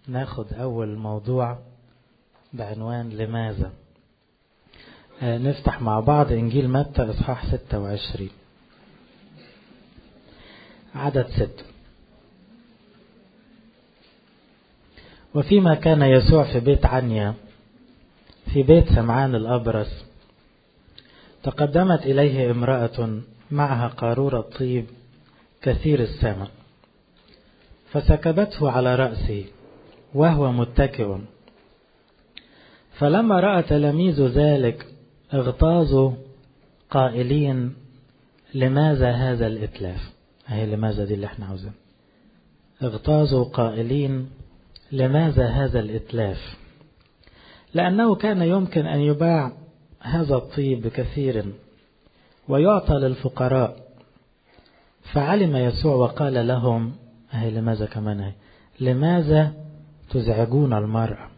ناخد أول موضوع بعنوان لماذا نفتح مع بعض إنجيل متى إصحاح 26 عدد ست وفيما كان يسوع في بيت عنيا في بيت سمعان الأبرص تقدمت إليه امرأة معها قارورة طيب كثير الثمن فسكبته على رأسه وهو متكئ فلما رأى تلاميذ ذلك اغتاظوا قائلين لماذا هذا الإتلاف هي لماذا دي اللي احنا عاوزين اغتاظوا قائلين لماذا هذا الإتلاف لأنه كان يمكن أن يباع هذا الطيب بكثير ويعطى للفقراء فعلم يسوع وقال لهم هي لماذا كمان هي لماذا تزعجون المرأة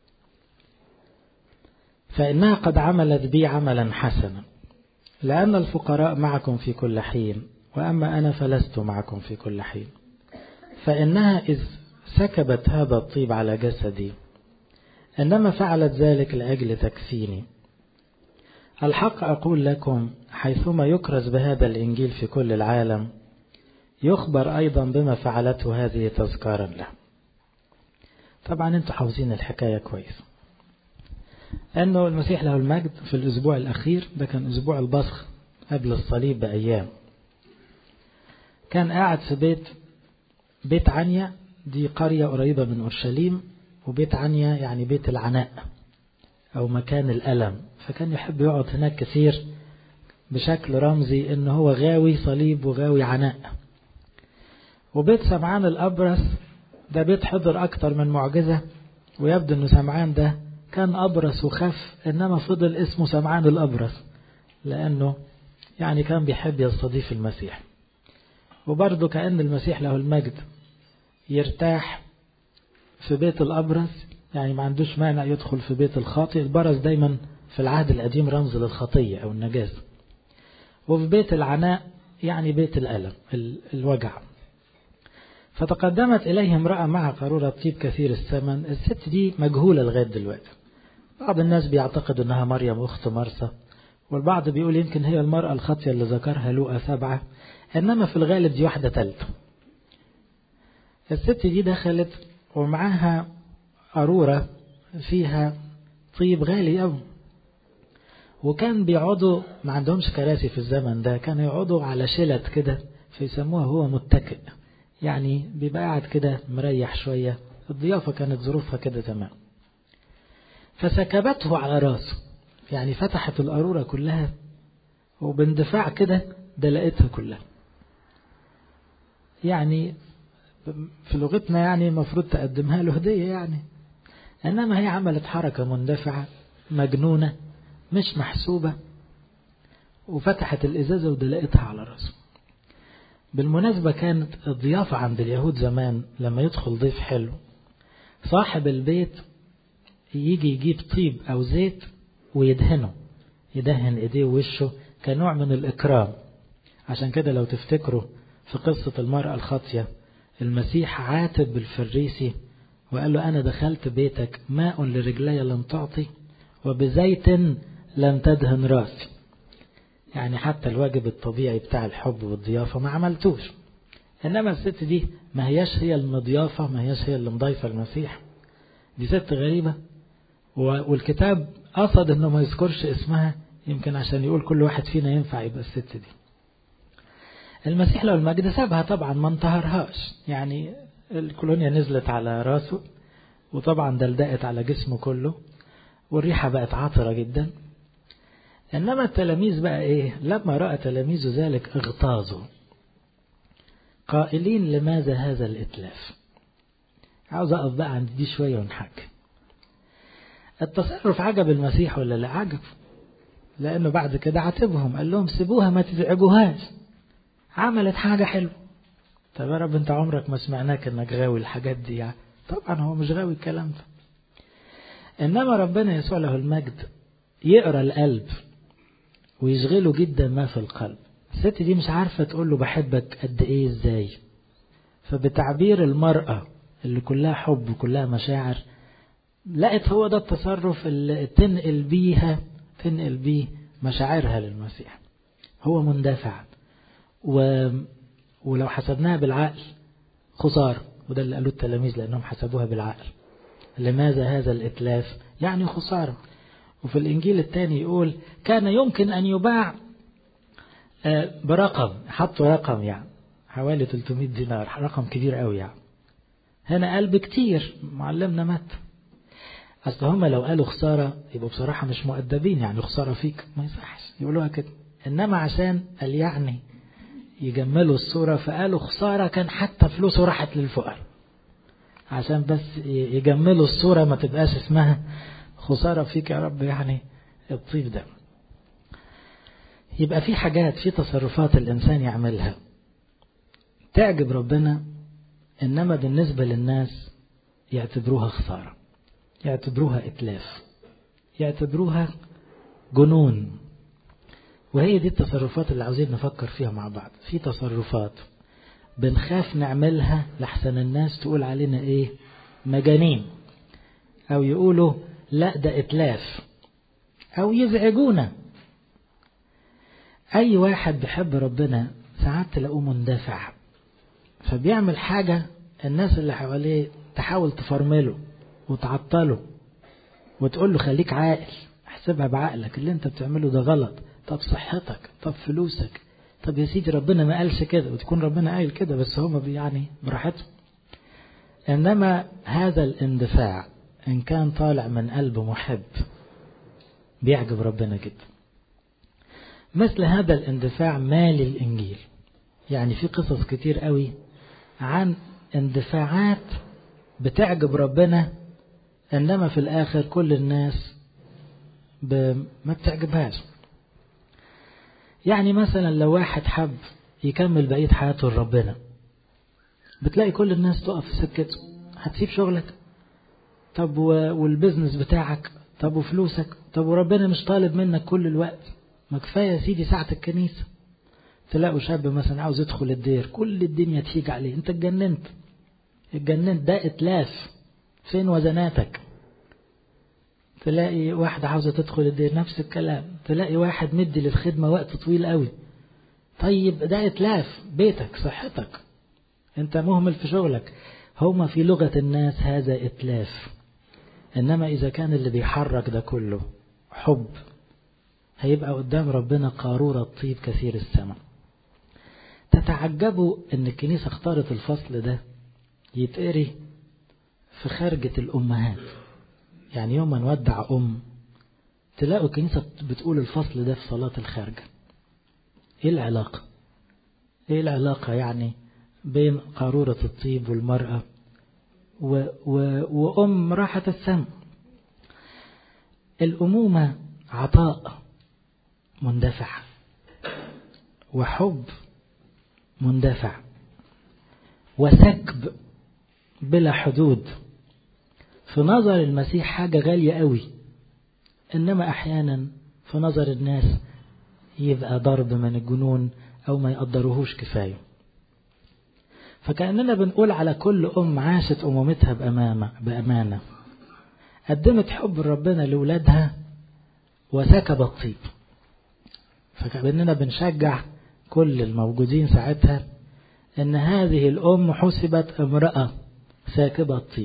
فإنها قد عملت بي عملا حسنا لأن الفقراء معكم في كل حين وأما أنا فلست معكم في كل حين فإنها إذ سكبت هذا الطيب على جسدي إنما فعلت ذلك لأجل تكفيني الحق أقول لكم حيثما يكرز بهذا الإنجيل في كل العالم يخبر أيضا بما فعلته هذه تذكارا له طبعا انتم حافظين الحكاية كويس أنه المسيح له المجد في الأسبوع الأخير ده كان أسبوع البصخ قبل الصليب بأيام كان قاعد في بيت بيت عنيا دي قرية قريبة من أورشليم وبيت عنيا يعني بيت العناء أو مكان الألم فكان يحب يقعد هناك كثير بشكل رمزي إن هو غاوي صليب وغاوي عناء وبيت سمعان الأبرص ده بيت حضر أكتر من معجزة ويبدو إنه سمعان ده كان أبرص وخف إنما فضل اسمه سمعان الأبرص لأنه يعني كان بيحب يستضيف المسيح وبرضه كأن المسيح له المجد يرتاح في بيت الأبرص يعني ما عندوش مانع يدخل في بيت الخاطئ البرص دايما في العهد القديم رمز للخطية أو النجاسة وفي بيت العناء يعني بيت الألم الوجع فتقدمت إليه امرأة مع قارورة طيب كثير الثمن الست دي مجهولة لغاية دلوقتي بعض الناس بيعتقد أنها مريم أخت مرسى والبعض بيقول يمكن هي المرأة الخاطية اللي ذكرها لوقا سبعة إنما في الغالب دي واحدة ثالثة الست دي دخلت ومعاها قارورة فيها طيب غالي أوي وكان بيقعدوا ما عندهمش كراسي في الزمن ده كانوا يقعدوا على شلت كده فيسموها هو متكئ يعني بيبقى قاعد كده مريح شوية الضيافة كانت ظروفها كده تمام فسكبته على راسه يعني فتحت القارورة كلها وباندفاع كده دلقتها كلها يعني في لغتنا يعني المفروض تقدمها له هدية يعني إنما هي عملت حركة مندفعة مجنونة مش محسوبة وفتحت الإزازة ودلقتها على راسه بالمناسبة كانت الضيافة عند اليهود زمان لما يدخل ضيف حلو صاحب البيت يجي يجيب طيب أو زيت ويدهنه يدهن إيديه ووشه كنوع من الإكرام عشان كده لو تفتكروا في قصة المرأة الخاطية المسيح عاتب الفريسي وقال له أنا دخلت بيتك ماء لرجلي لم تعطي وبزيت لم تدهن راسي يعني حتى الواجب الطبيعي بتاع الحب والضيافة ما عملتوش إنما الست دي ما هياش هي المضيافة ما هياش هي اللي مضيفة المسيح دي ست غريبة والكتاب قصد إنه ما يذكرش اسمها يمكن عشان يقول كل واحد فينا ينفع يبقى الست دي المسيح لو المجد سابها طبعا ما انتهرهاش يعني الكولونيا نزلت على راسه وطبعا دلدقت على جسمه كله والريحة بقت عطرة جدا إنما التلاميذ بقى إيه لما رأى تلاميذ ذلك اغتاظوا قائلين لماذا هذا الإتلاف عاوز أقف بقى عند دي شوية ونحكي التصرف عجب المسيح ولا لا عجب لأنه بعد كده عاتبهم قال لهم سيبوها ما تزعجوهاش عملت حاجة حلوة طب يا رب انت عمرك ما سمعناك انك غاوي الحاجات دي يعني. طبعا هو مش غاوي الكلام ده انما ربنا يسوع له المجد يقرا القلب ويشغله جدا ما في القلب الست دي مش عارفة تقول له بحبك قد ايه ازاي فبتعبير المرأة اللي كلها حب وكلها مشاعر لقت هو ده التصرف اللي تنقل بيها تنقل بيه مشاعرها للمسيح هو مندفع و... ولو حسبناها بالعقل خسارة وده اللي قالوه التلاميذ لأنهم حسبوها بالعقل لماذا هذا الإتلاف يعني خسارة وفي الإنجيل الثاني يقول كان يمكن أن يباع برقم حطوا رقم يعني حوالي 300 دينار رقم كبير قوي يعني هنا قال بكتير معلمنا مات أصل هم لو قالوا خسارة يبقوا بصراحة مش مؤدبين يعني خسارة فيك ما يصحش يقولوها كده إنما عشان قال يعني يجملوا الصورة فقالوا خسارة كان حتى فلوسه راحت للفقراء عشان بس يجملوا الصورة ما تبقاش اسمها خسارة فيك يا رب يعني الطيب ده يبقى في حاجات في تصرفات الإنسان يعملها تعجب ربنا إنما بالنسبة للناس يعتبروها خسارة يعتبروها إتلاف يعتبروها جنون وهي دي التصرفات اللي عاوزين نفكر فيها مع بعض في تصرفات بنخاف نعملها لحسن الناس تقول علينا ايه مجانين او يقولوا لا ده اتلاف او يزعجونا اي واحد بيحب ربنا ساعات تلاقوه مندفع فبيعمل حاجة الناس اللي حواليه تحاول تفرمله وتعطله وتقول له خليك عاقل احسبها بعقلك اللي انت بتعمله ده غلط طب صحتك طب فلوسك طب يا سيدي ربنا ما قالش كده وتكون ربنا قايل كده بس هما يعني براحتهم انما هذا الاندفاع ان كان طالع من قلب محب بيعجب ربنا جدا مثل هذا الاندفاع مالي الانجيل يعني في قصص كتير قوي عن اندفاعات بتعجب ربنا انما في الاخر كل الناس ما بتعجبهاش يعني مثلا لو واحد حب يكمل بقية حياته لربنا بتلاقي كل الناس تقف في سكته هتسيب شغلك طب والبزنس بتاعك طب وفلوسك طب وربنا مش طالب منك كل الوقت ما كفاية يا سيدي ساعة الكنيسة تلاقوا شاب مثلا عاوز يدخل الدير كل الدنيا تيجي عليه انت اتجننت اتجننت ده اتلاف فين وزناتك تلاقي واحدة عاوزة تدخل الدير نفس الكلام تلاقي واحد مدي للخدمة وقت طويل قوي طيب ده اتلاف بيتك صحتك انت مهمل في شغلك هما في لغة الناس هذا اتلاف انما اذا كان اللي بيحرك ده كله حب هيبقى قدام ربنا قارورة طيب كثير الثمن تتعجبوا ان الكنيسة اختارت الفصل ده يتقري في خارجة الأمهات يعني يوم ما نودع أم تلاقوا الكنيسة بتقول الفصل ده في صلاة الخارجة إيه العلاقة إيه العلاقة يعني بين قارورة الطيب والمرأة و و وأم راحة السم الأمومة عطاء مندفع وحب مندفع وسكب بلا حدود في نظر المسيح حاجة غالية قوي إنما أحيانا في نظر الناس يبقى ضرب من الجنون أو ما يقدروهوش كفاية فكأننا بنقول على كل أم عاشت أمومتها بأمانة, بأمانة قدمت حب ربنا لولادها وسكب الطيب فكأننا بنشجع كل الموجودين ساعتها ان هذه الام حسبت امرأة ساكبة الطيب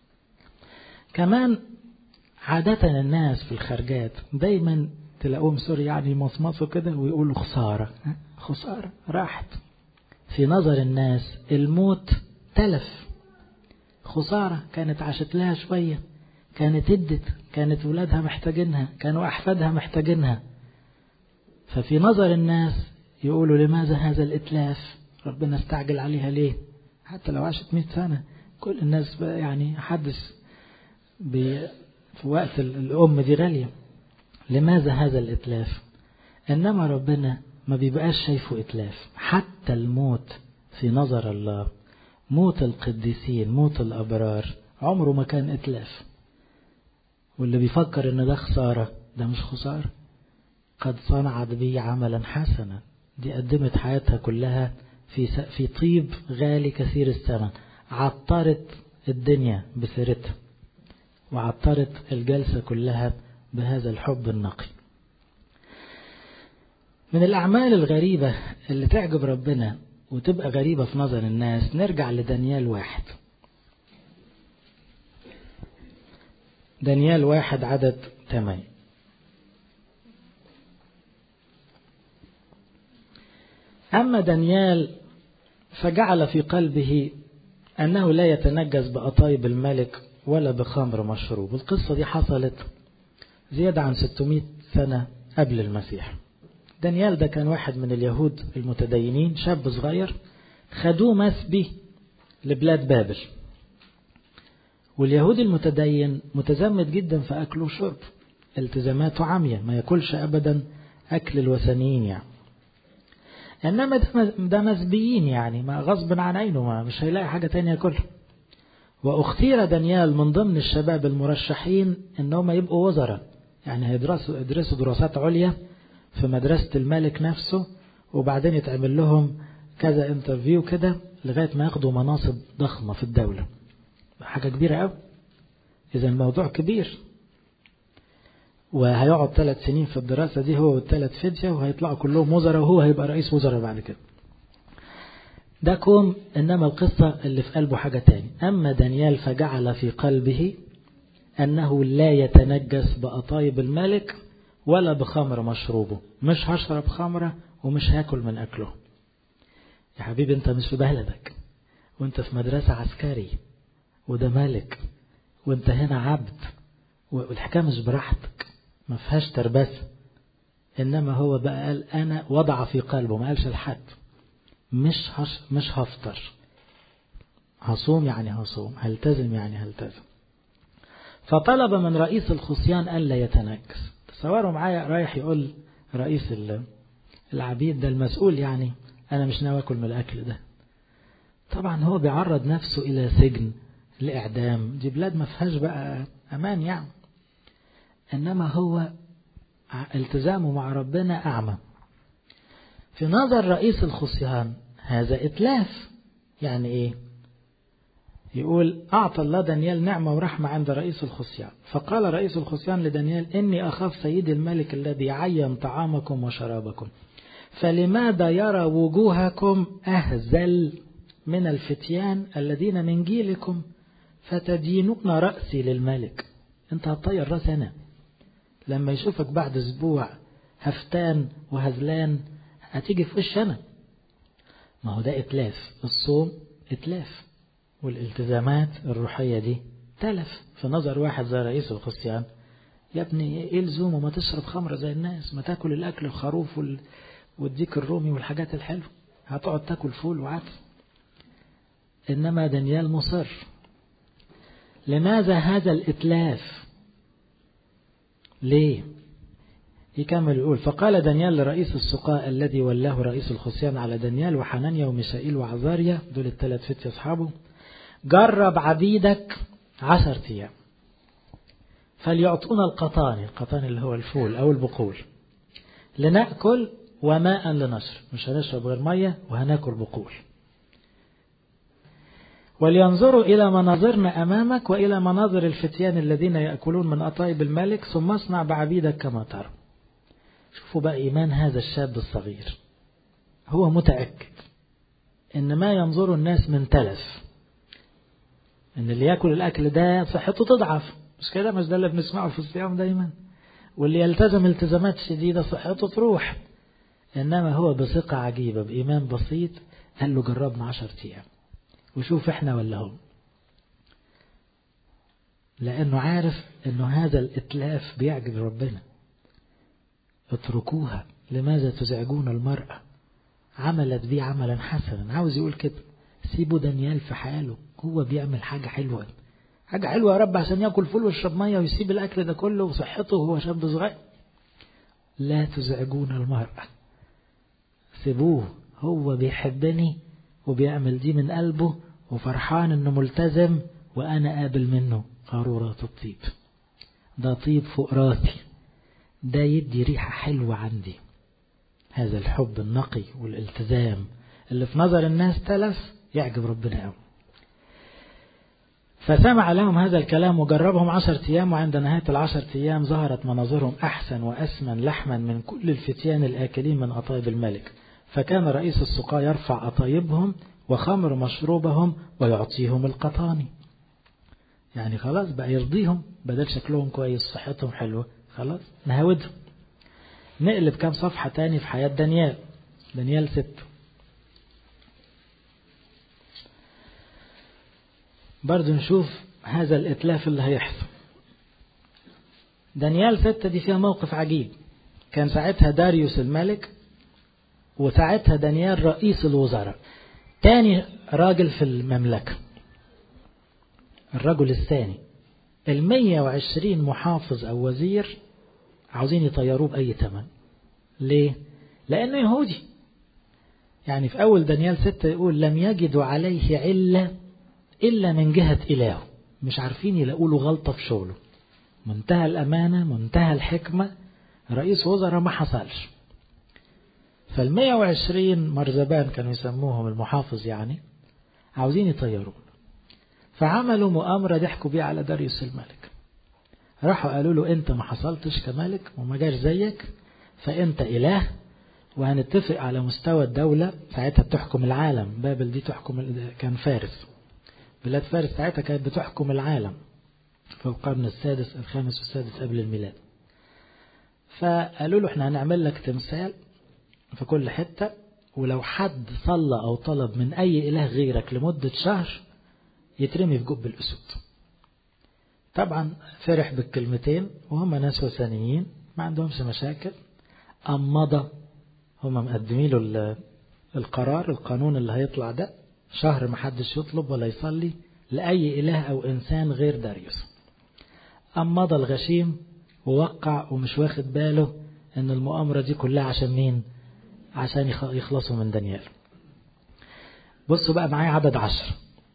كمان عادة الناس في الخرجات دايما تلاقوهم سوري يعني مصمصوا كده ويقولوا خسارة خسارة راحت في نظر الناس الموت تلف خسارة كانت عاشت لها شوية كانت ادت كانت ولادها محتاجينها كانوا أحفادها محتاجينها ففي نظر الناس يقولوا لماذا هذا الإتلاف ربنا استعجل عليها ليه حتى لو عاشت مئة سنة كل الناس يعني حدث في وقت الأم دي غالية لماذا هذا الإتلاف إنما ربنا ما بيبقاش شايفه إتلاف حتى الموت في نظر الله موت القديسين موت الأبرار عمره ما كان إتلاف واللي بيفكر إن ده خسارة ده مش خسارة قد صنعت بي عملا حسنا دي قدمت حياتها كلها في في طيب غالي كثير الثمن عطرت الدنيا بسيرتها وعطرت الجلسة كلها بهذا الحب النقي من الأعمال الغريبة اللي تعجب ربنا وتبقى غريبة في نظر الناس نرجع لدانيال واحد دانيال واحد عدد ثمانية أما دانيال فجعل في قلبه أنه لا يتنجس بأطايب الملك ولا بخمر مشروب القصة دي حصلت زيادة عن 600 سنة قبل المسيح دانيال ده كان واحد من اليهود المتدينين شاب صغير خدوه مسبي لبلاد بابل واليهودي المتدين متزمت جدا في أكله وشرب التزاماته عامية ما ياكلش أبدا أكل الوثنيين يعني إنما ده مسبيين يعني ما غصب عن عينه ما مش هيلاقي حاجة تانية ياكلها واختير دانيال من ضمن الشباب المرشحين انهم يبقوا وزراء يعني هيدرسوا يدرسوا دراسات عليا في مدرسة الملك نفسه وبعدين يتعمل لهم كذا انترفيو كده لغاية ما ياخدوا مناصب ضخمة في الدولة حاجة كبيرة قوي إذا الموضوع كبير وهيقعد ثلاث سنين في الدراسة دي هو والثلاث فدية وهيطلعوا كلهم وزراء وهو هيبقى رئيس وزراء بعد كده ده كوم إنما القصة اللي في قلبه حاجة تاني أما دانيال فجعل في قلبه أنه لا يتنجس بأطايب الملك ولا بخمر مشروبه مش هشرب خمرة ومش هاكل من أكله يا حبيبي أنت مش في بلدك وأنت في مدرسة عسكري وده ملك وأنت هنا عبد والحكاية مش براحتك ما فيهاش تربسة إنما هو بقى قال أنا وضع في قلبه ما قالش لحد مش هش مش هفطر هصوم يعني هصوم هلتزم يعني هلتزم فطلب من رئيس الخصيان ألا يتنكس تصوروا معايا رايح يقول رئيس العبيد ده المسؤول يعني أنا مش ناوي أكل من الأكل ده طبعا هو بيعرض نفسه إلى سجن لإعدام دي بلاد ما فيهاش بقى أمان يعني إنما هو التزامه مع ربنا أعمى في نظر رئيس الخصيان هذا إتلاف يعني إيه يقول أعطى الله دانيال نعمة ورحمة عند رئيس الخصيان فقال رئيس الخصيان لدانيال إني أخاف سيدي الملك الذي عين طعامكم وشرابكم فلماذا يرى وجوهكم أهزل من الفتيان الذين من جيلكم فتدينون رأسي للملك انت هتطير راس انا لما يشوفك بعد اسبوع هفتان وهزلان هتيجي في وش انا ما هو ده اتلاف الصوم اتلاف والالتزامات الروحية دي تلف في نظر واحد زي رئيس الخصيان يا ابني ايه لزومه ما تشرب خمرة زي الناس ما تاكل الاكل الخروف وال... والديك الرومي والحاجات الحلوة هتقعد تاكل فول وعدس انما دانيال مصر لماذا هذا الاتلاف ليه يكمل يقول فقال دانيال لرئيس السقاء الذي ولاه رئيس الخصيان على دانيال وحنانيا وميشائيل وعزاريا دول الثلاث فتية أصحابه جرب عبيدك عشر أيام فليعطونا القطان القطان اللي هو الفول أو البقول لنأكل وماء لنشرب مش هنشرب غير مية وهناكل بقول ولينظروا إلى مناظرنا أمامك وإلى مناظر الفتيان الذين يأكلون من أطايب الملك ثم اصنع بعبيدك كما ترى شوفوا بقى إيمان هذا الشاب الصغير هو متأكد إن ما ينظر الناس من تلف إن اللي يأكل الأكل ده صحته تضعف مش كده مش ده اللي بنسمعه في الصيام دايما واللي يلتزم التزامات شديدة صحته تروح إنما هو بثقة عجيبة بإيمان بسيط قال له جربنا عشر أيام وشوف احنا ولا هم لأنه عارف أنه هذا الإتلاف بيعجب ربنا اتركوها لماذا تزعجون المرأة عملت بي عملا حسنا عاوز يقول كده سيبوا دانيال في حاله هو بيعمل حاجة حلوة حاجة حلوة يا رب عشان ياكل فول ويشرب مية ويسيب الأكل ده كله وصحته وهو شاب صغير لا تزعجون المرأة سيبوه هو بيحبني وبيعمل دي من قلبه وفرحان انه ملتزم وانا قابل منه قارورات الطيب ده طيب فوق راسي ده يدي ريحة حلوة عندي هذا الحب النقي والالتزام اللي في نظر الناس تلف يعجب ربنا قوي فسمع لهم هذا الكلام وجربهم عشرة أيام وعند نهاية العشرة أيام ظهرت مناظرهم أحسن وأسمن لحما من كل الفتيان الآكلين من أطايب الملك فكان رئيس السقاة يرفع أطايبهم وخمر مشروبهم ويعطيهم القطاني يعني خلاص بقى يرضيهم بدل شكلهم كويس صحتهم حلوة خلاص نهاودهم نقلب كام صفحة تاني في حياة دانيال دانيال ست برضو نشوف هذا الإتلاف اللي هيحصل دانيال ستة دي فيها موقف عجيب كان ساعتها داريوس الملك وساعتها دانيال رئيس الوزراء تاني راجل في المملكة الرجل الثاني المية وعشرين محافظ أو وزير عاوزين يطيروه بأي ثمن ليه؟ لأنه يهودي يعني في أول دانيال ستة يقول لم يجدوا عليه علة إلا من جهة إلهه مش عارفين يلاقوا له غلطة في شغله منتهى الأمانة منتهى الحكمة رئيس وزراء ما حصلش فالمية وعشرين مرزبان كانوا يسموهم المحافظ يعني عاوزين يطيروه فعملوا مؤامرة ضحكوا بيها على داريوس الملك راحوا قالوا له انت ما حصلتش كملك وما جاش زيك فانت اله وهنتفق على مستوى الدولة ساعتها بتحكم العالم بابل دي تحكم كان فارس بلاد فارس ساعتها كانت بتحكم العالم في القرن السادس الخامس والسادس قبل الميلاد فقالوا له احنا هنعمل لك تمثال في كل حتة ولو حد صلى أو طلب من أي إله غيرك لمدة شهر يترمي في جب الأسود طبعا فرح بالكلمتين وهم ناس وثنيين ما عندهمش مشاكل أم مضى هم مقدمين له القرار القانون اللي هيطلع ده شهر ما حدش يطلب ولا يصلي لأي إله أو إنسان غير داريوس أم مضى الغشيم ووقع ومش واخد باله إن المؤامرة دي كلها عشان مين عشان يخلصوا من دانيال بصوا بقى معايا عدد عشر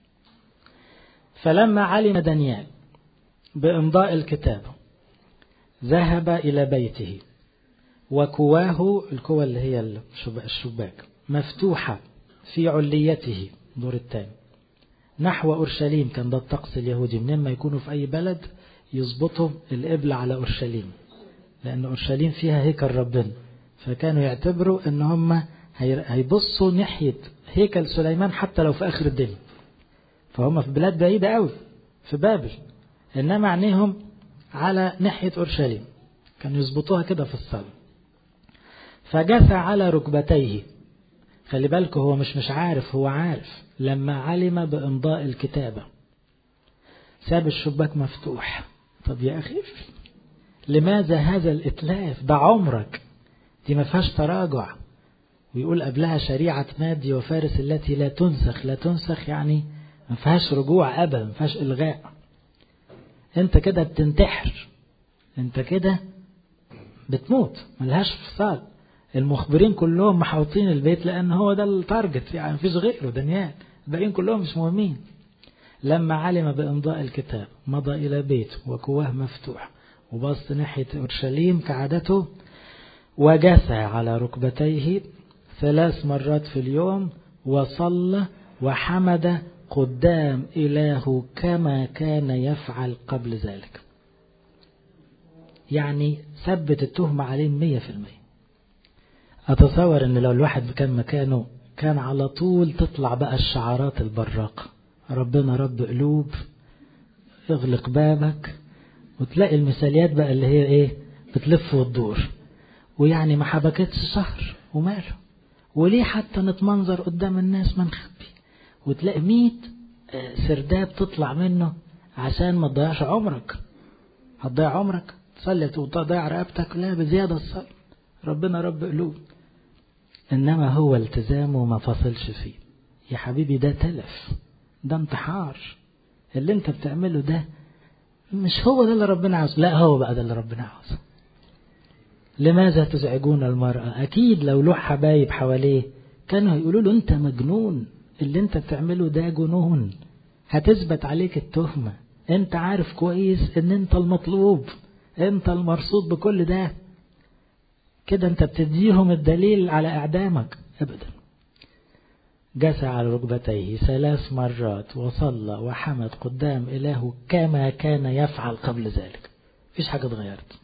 فلما علم دانيال بإمضاء الكتاب ذهب إلى بيته وكواه الكوى اللي هي الشباك مفتوحة في عليته دور الثاني نحو أورشليم كان ده الطقس اليهودي منين ما يكونوا في أي بلد يظبطوا القبلة على أورشليم لأن أورشليم فيها هيكل ربنا فكانوا يعتبروا ان هم هيبصوا ناحية هيكل سليمان حتى لو في آخر الدنيا فهم في بلاد بعيدة قوي في بابل إنما عينيهم على ناحية أورشليم كانوا يظبطوها كده في الصلاة فجثى على ركبتيه خلي بالكم هو مش مش عارف هو عارف لما علم بإمضاء الكتابة ساب الشباك مفتوح طب يا أخي لماذا هذا الإتلاف ده عمرك دي ما فيهاش تراجع ويقول قبلها شريعة مادي وفارس التي لا تنسخ لا تنسخ يعني ما فيهاش رجوع أبدا ما فيهاش إلغاء أنت كده بتنتحر أنت كده بتموت ملهاش فصال المخبرين كلهم محاوطين البيت لأن هو ده التارجت يعني مفيش غيره دانيال الباقيين كلهم مش مهمين لما علم بإمضاء الكتاب مضى إلى بيته وكواه مفتوح وبص ناحية أورشليم كعادته وجثى على ركبتيه ثلاث مرات في اليوم وصلى وحمد قدام إله كما كان يفعل قبل ذلك يعني ثبت التهمة عليه مية في المية أتصور أن لو الواحد كان مكانه كان على طول تطلع بقى الشعارات البراقة ربنا رب قلوب اغلق بابك وتلاقي المثاليات بقى اللي هي ايه بتلف وتدور ويعني ما حبكتش شهر وماله وليه حتى نتمنظر قدام الناس ما نخبي وتلاقي ميت سرداب تطلع منه عشان ما تضيعش عمرك هتضيع عمرك تصلي وتضيع رقبتك لا بزيادة الصلاة ربنا رب قلوب إنما هو التزامه ما فصلش فيه يا حبيبي ده تلف ده انتحار اللي انت بتعمله ده مش هو ده اللي ربنا عاوزه لا هو بقى ده اللي ربنا عاوزه لماذا تزعجون المرأة أكيد لو له حبايب حواليه كانوا هيقولوا له أنت مجنون اللي أنت بتعمله ده جنون هتثبت عليك التهمة أنت عارف كويس أن أنت المطلوب أنت المرصود بكل ده كده أنت بتديهم الدليل على إعدامك أبدا جسى على ركبتيه ثلاث مرات وصلى وحمد قدام إلهه كما كان يفعل قبل ذلك مفيش حاجة اتغيرت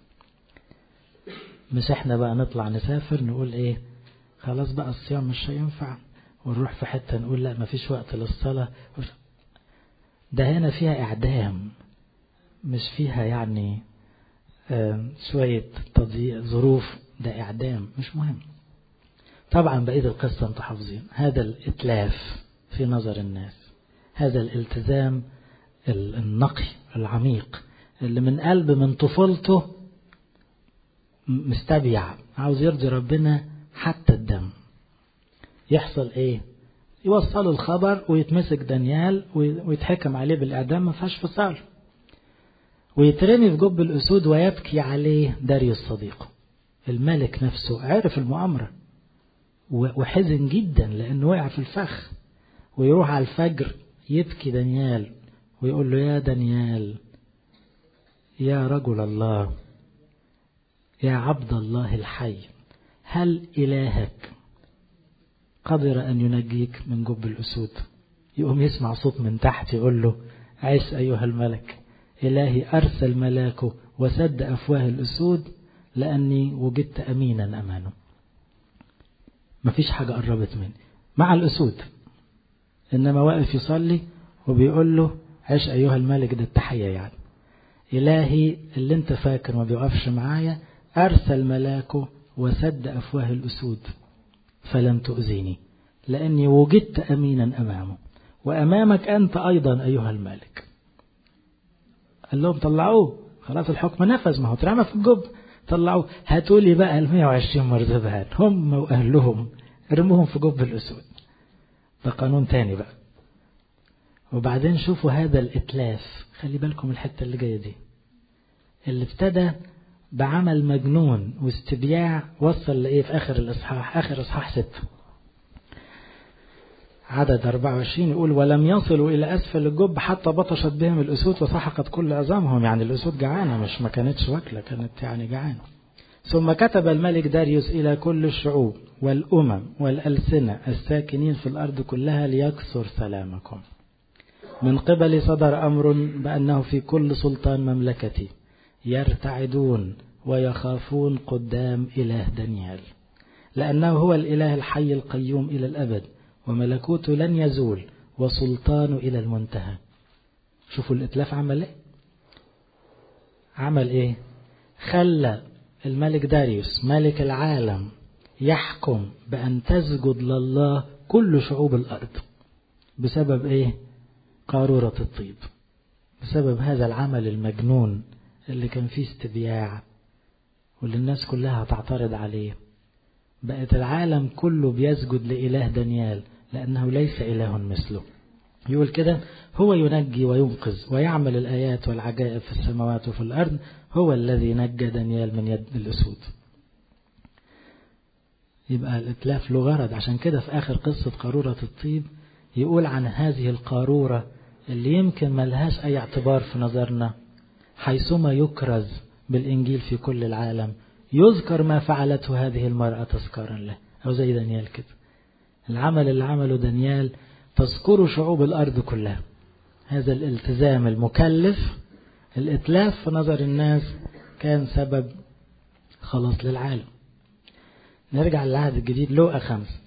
مش احنا بقى نطلع نسافر نقول ايه خلاص بقى الصيام مش هينفع ونروح في حتة نقول لا مفيش وقت للصلاة ده هنا فيها إعدام مش فيها يعني شوية تضييق ظروف ده إعدام مش مهم طبعا بقية القصة انتوا حافظين هذا الإتلاف في نظر الناس هذا الالتزام النقي العميق اللي من قلب من طفولته مستبيع عاوز يرضي ربنا حتى الدم يحصل ايه يوصلوا الخبر ويتمسك دانيال ويتحكم عليه بالإعدام ما فيهاش فصال ويترمي في جب الأسود ويبكي عليه داريوس صديقه الملك نفسه عرف المؤامرة وحزن جدا لأنه وقع في الفخ ويروح على الفجر يبكي دانيال ويقول له يا دانيال يا رجل الله يا عبد الله الحي هل إلهك قدر أن ينجيك من جب الأسود يقوم يسمع صوت من تحت يقول له عيش أيها الملك إلهي أرسل ملاكه وسد أفواه الأسود لأني وجدت أمينا أمانه مفيش حاجة قربت مني مع الأسود إنما واقف يصلي وبيقول له عيش أيها الملك ده التحية يعني إلهي اللي انت فاكر ما بيقفش معايا أرسل ملاكه وسد أفواه الأسود فلم تؤذيني لأني وجدت أمينا أمامه وأمامك أنت أيضا أيها الملك قال لهم طلعوه خلاص الحكم نفذ ما هو اترمى في الجب طلعوه هاتوا لي بقى ال 120 مرزبان هم وأهلهم ارموهم في جب الأسود ده قانون تاني بقى وبعدين شوفوا هذا الإتلاف خلي بالكم الحتة اللي جاية دي اللي ابتدى بعمل مجنون واستبياع وصل لإيه في آخر الإصحاح آخر إصحاح ستة عدد 24 يقول ولم يصلوا إلى أسفل الجب حتى بطشت بهم الأسود وسحقت كل عظامهم يعني الأسود جعانة مش ما كانتش واكلة كانت يعني جعانة ثم كتب الملك داريوس إلى كل الشعوب والأمم والألسنة الساكنين في الأرض كلها ليكثر سلامكم من قبل صدر أمر بأنه في كل سلطان مملكتي يرتعدون ويخافون قدام إله دانيال لأنه هو الإله الحي القيوم إلى الأبد وملكوته لن يزول وسلطانه إلى المنتهى شوفوا الإتلاف عمل إيه عمل إيه خلى الملك داريوس ملك العالم يحكم بأن تسجد لله كل شعوب الأرض بسبب إيه قارورة الطيب بسبب هذا العمل المجنون اللي كان فيه استبياع واللي الناس كلها تعترض عليه بقت العالم كله بيسجد لإله دانيال لأنه ليس إله مثله يقول كده هو ينجي وينقذ ويعمل الآيات والعجائب في السماوات وفي الأرض هو الذي نجى دانيال من يد الأسود يبقى الإتلاف له غرض عشان كده في آخر قصة قارورة الطيب يقول عن هذه القارورة اللي يمكن ملهاش أي اعتبار في نظرنا حيثما يكرز بالإنجيل في كل العالم يذكر ما فعلته هذه المرأة تذكارا له أو زي دانيال كده العمل اللي عمله دانيال تذكره شعوب الأرض كلها هذا الالتزام المكلف الإتلاف في نظر الناس كان سبب خلاص للعالم نرجع للعهد الجديد لوقا خمس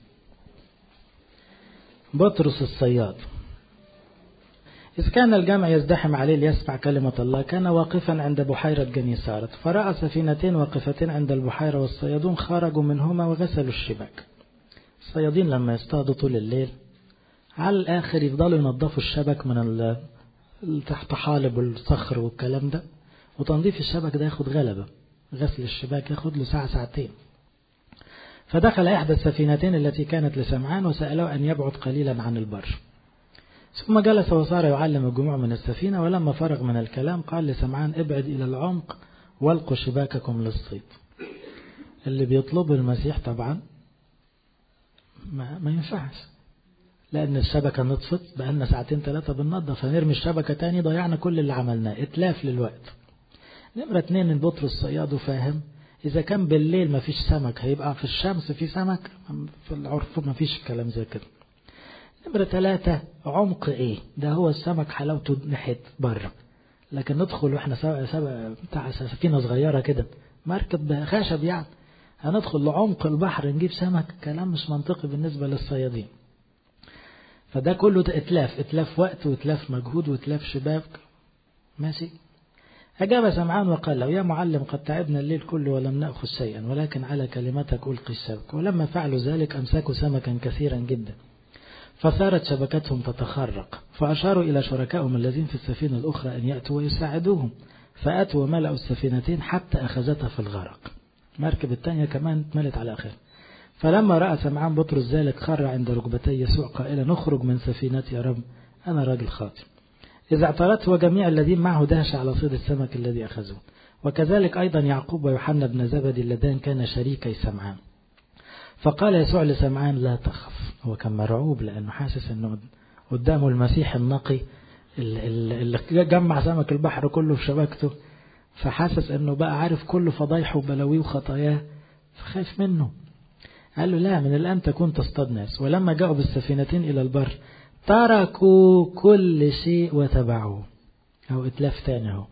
بطرس الصياد إذ كان الجمع يزدحم عليه ليسمع كلمة الله كان واقفا عند بحيرة جنيسارة فرأى سفينتين واقفتين عند البحيرة والصيادون خرجوا منهما وغسلوا الشباك الصيادين لما يصطادوا طول الليل على الآخر يفضلوا ينظفوا الشبك من تحت حالب والصخر والكلام ده وتنظيف الشبك ده ياخد غلبة غسل الشباك ياخد له ساعة ساعتين فدخل إحدى السفينتين التي كانت لسمعان وسأله أن يبعد قليلا عن البر ثم جلس وصار يعلم الجموع من السفينة ولما فرغ من الكلام قال لسمعان ابعد إلى العمق والقوا شباككم للصيد اللي بيطلبه المسيح طبعا ما, ما ينفعش لأن الشبكة نطفت بقالنا ساعتين ثلاثة بننظف هنرمي الشبكة تاني ضيعنا كل اللي عملناه اتلاف للوقت نمرة اتنين ان بطرس صياد وفاهم إذا كان بالليل ما فيش سمك هيبقى في الشمس في سمك في العرف ما فيش كلام زي كده نمرة ثلاثة عمق ايه ده هو السمك حلاوته ناحية بره لكن ندخل واحنا سوا سوا بتاع سفينة صغيرة كده مركب خشب يعني هندخل لعمق البحر نجيب سمك كلام مش منطقي بالنسبة للصيادين فده كله اتلاف اتلاف وقت واتلاف مجهود واتلاف شباب ماشي أجاب سمعان وقال له يا معلم قد تعبنا الليل كله ولم نأخذ شيئا ولكن على كلمتك ألقي الشبك ولما فعلوا ذلك أمسكوا سمكا كثيرا جدا فصارت شبكتهم تتخرق فأشاروا إلى شركائهم الذين في السفينة الأخرى أن يأتوا ويساعدوهم فأتوا وملأوا السفينتين حتى أخذتها في الغرق مركب الثانية كمان اتملت على آخر فلما رأى سمعان بطرس ذلك خر عند ركبتي يسوع قائلا نخرج من سفينتي يا رب أنا راجل خاطئ إذا اعترضت وجميع الذين معه دهش على صيد السمك الذي أخذوه وكذلك أيضا يعقوب ويوحنا بن زبدي اللذان كان شريكي سمعان فقال يسوع لسمعان لا تخف هو كان مرعوب لأنه حاسس أنه قدامه المسيح النقي اللي جمع سمك البحر كله في شبكته فحاسس أنه بقى عارف كل فضايحه وبلاويه وخطاياه فخاف منه قال له لا من الآن تكون تصطاد ناس ولما جاءوا بالسفينتين إلى البر تركوا كل شيء وتبعوه أو إتلاف تاني اهو